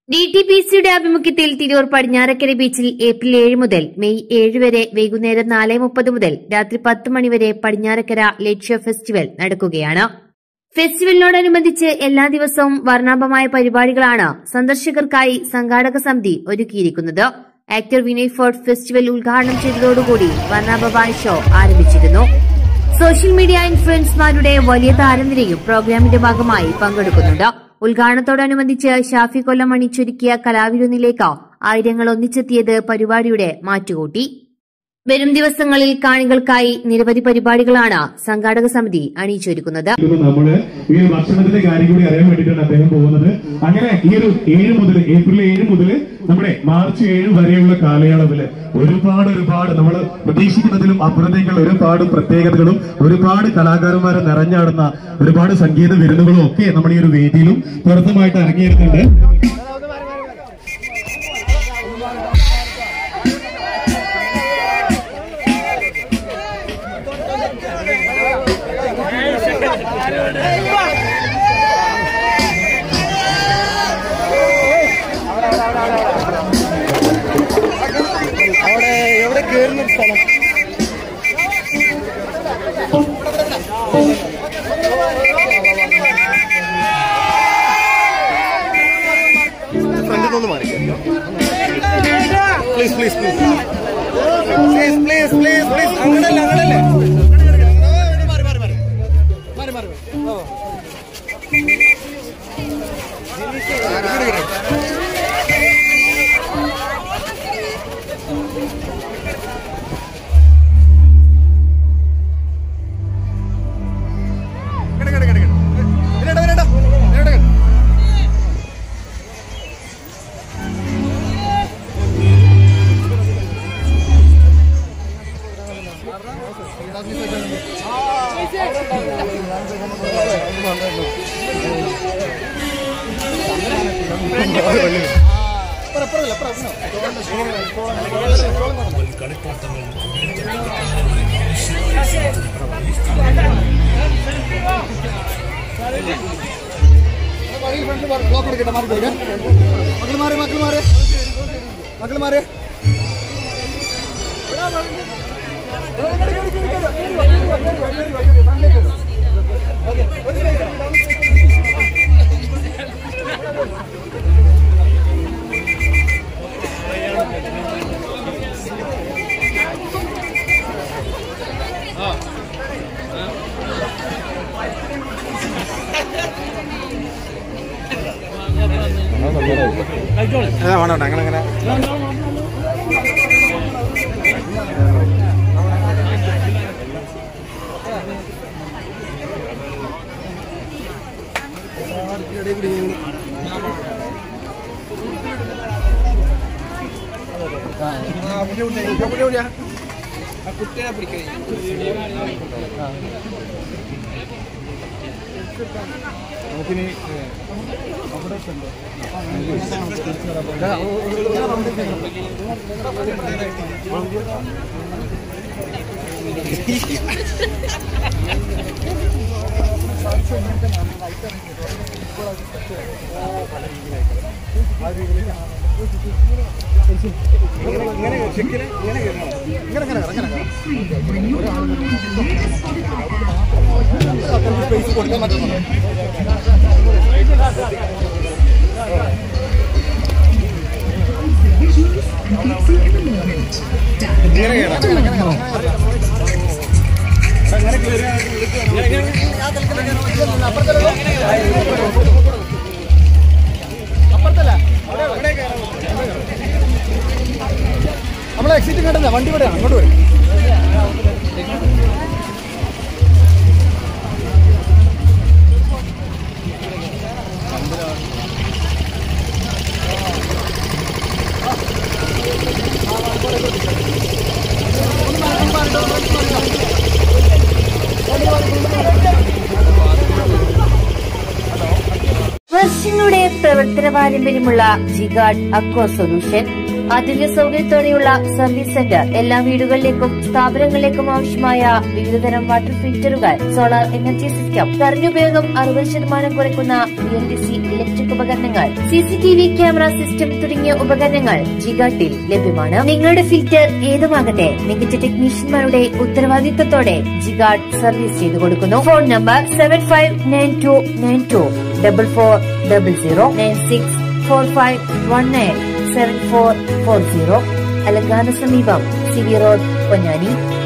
D T P സിയുടെ ആഭിമുഖ്യത്തിൽ തിരൂർ പടിഞ്ഞാറക്കര ബീച്ചിൽ ഏപ്രിൽ ഏഴ് മുതൽ മെയ് ഏഴ് വരെ വൈകുന്നേരം നാല് മുപ്പത് മുതൽ രാത്രി പത്ത് മണിവരെ പടിഞ്ഞാറക്കര ലക്ഷ്യ ഫെസ്റ്റിവൽ നടക്കുകയാണ് ഫെസ്റ്റിവലിനോടനുബന്ധിച്ച് എല്ലാ ദിവസവും വർണ്ണാഭമായ പരിപാടികളാണ് സന്ദർശകർക്കായി സംഘാടക സമിതി ഒരുക്കിയിരിക്കുന്നത് ആക്ടർ വിനയ് ഫോർട്ട് ഫെസ്റ്റിവൽ ഉദ്ഘാടനം ചെയ്തതോടുകൂടി വർണ്ണാഭമായ ഷോ ആരംഭിച്ചിരുന്നു സോഷ്യൽ മീഡിയ ഇൻഫ്ലുവൻസ്മാരുടെ വലിയ താരനിരയും പ്രോഗ്രാമിന്റെ ഭാഗമായി പങ്കെടുക്കുന്നുണ്ട് ഉദ്ഘാടനത്തോടനുബന്ധിച്ച് ഷാഫി കൊല്ലം അണിച്ചൊരുക്കിയ കലാവിരുന്നിലേക്ക് ആയിരങ്ങൾ ഒന്നിച്ചെത്തിയത് പരിപാടിയുടെ മാറ്റുകൂട്ടി വരും ദിവസങ്ങളിൽ കാണികൾക്കായി നിരവധി പരിപാടികളാണ് സംഘാടക സമിതി അണിയിച്ചൊരുക്കുന്നത് ഇന്ന് നമ്മള് ഈ ഒരു ഭക്ഷണത്തിന്റെ കാര്യം കൂടി അറിയാൻ വേണ്ടിയിട്ടാണ് അദ്ദേഹം പോകുന്നത് അങ്ങനെ ഈ ഒരു ഏഴ് മുതൽ ഏപ്രിൽ ഏഴ് മുതൽ നമ്മുടെ മാർച്ച് ഏഴ് വരെയുള്ള കാലയളവില് ഒരുപാട് ഒരുപാട് നമ്മൾ പ്രതീക്ഷിക്കുന്നതിലും അപ്പുറത്തേക്കുള്ള ഒരുപാട് പ്രത്യേകതകളും ഒരുപാട് കലാകാരന്മാരെ നിറഞ്ഞാടുന്ന ഒരുപാട് സംഗീത വിരുന്നുകളും ഒക്കെ നമ്മുടെ ഈ ഒരു വേദിയിലും പുറത്തുമായിട്ട് ഇറങ്ങിയിരുന്നുണ്ട് അവിടെ എവിടെ കയറുന്ന ഒരു സ്ഥലം ഫ്രണ്ടിൽ നിന്ന് മാറി please please please please please please please അങ്ങനല്ല അങ്ങനല്ലേ മാറി മാറി മാറി മാറി മാറി ഓ കിട കിട കിട കിട വിനോദ വിനോദ വിനോദ മക്കൾ മാറി മക്കൾ മാറി മക്കൾ മാറി വേണ്ട വേണ്ട അങ്ങനെ അങ്ങനെ കുട്ടിയെ പിടിക്കേ നമുക്കിനി ഇങ്ങനെ ചെക്കിന് ഇങ്ങനെ കയറണം. ഇങ്ങനെ ഇങ്ങനെ ഇങ്ങനെ സ്പേസ് കൊടുക്കാൻ പറ്റുന്നു ഇങ്ങനെ കയറാം ഇങ്ങനെ കയറാം അങ്ങനെ അപ്പുറത്തല്ല നമ്മളെ എക്സിറ്റ് കണ്ടല്ല വണ്ടി ഇവിടെ അങ്ങോട്ട് വരും വർഷങ്ങളുടെ പ്രവർത്തന പാരമ്പര്യമുള്ള ജിഗാഡ് അക്വ സൊല്യൂഷൻ ആധുനിക സൗകര്യത്തോടെയുള്ള സർവീസ് സെന്റർ എല്ലാ വീടുകളിലേക്കും സ്ഥാപനങ്ങളിലേക്കും ആവശ്യമായ വിവിധതരം വാട്ടർ ഫിൽറ്ററുകൾ സോളാർ എനർജി സിസ്റ്റം കറണ്ടുപയോഗം അറുപത് ശതമാനം കുറയ്ക്കുന്ന B L D C electric ഉപകരണങ്ങൾ C C T V camera system തുടങ്ങിയ ഉപകരണങ്ങൾ ജിഗാട്ടിൽ ലഭ്യമാണ് നിങ്ങളുടെ ഫിൽറ്റർ ഏതുമാകട്ടെ മികച്ച ടെക്നീഷ്യന്മാരുടെ ഉത്തരവാദിത്തത്തോടെ ജിഗാർഡ് സർവീസ് ചെയ്തു കൊടുക്കുന്നു phone number seven five nine two nine two double four double zero nine six four five one nine seven four four zero അലങ്കാന സമീപം സി വി റോഡ് പൊന്നാനി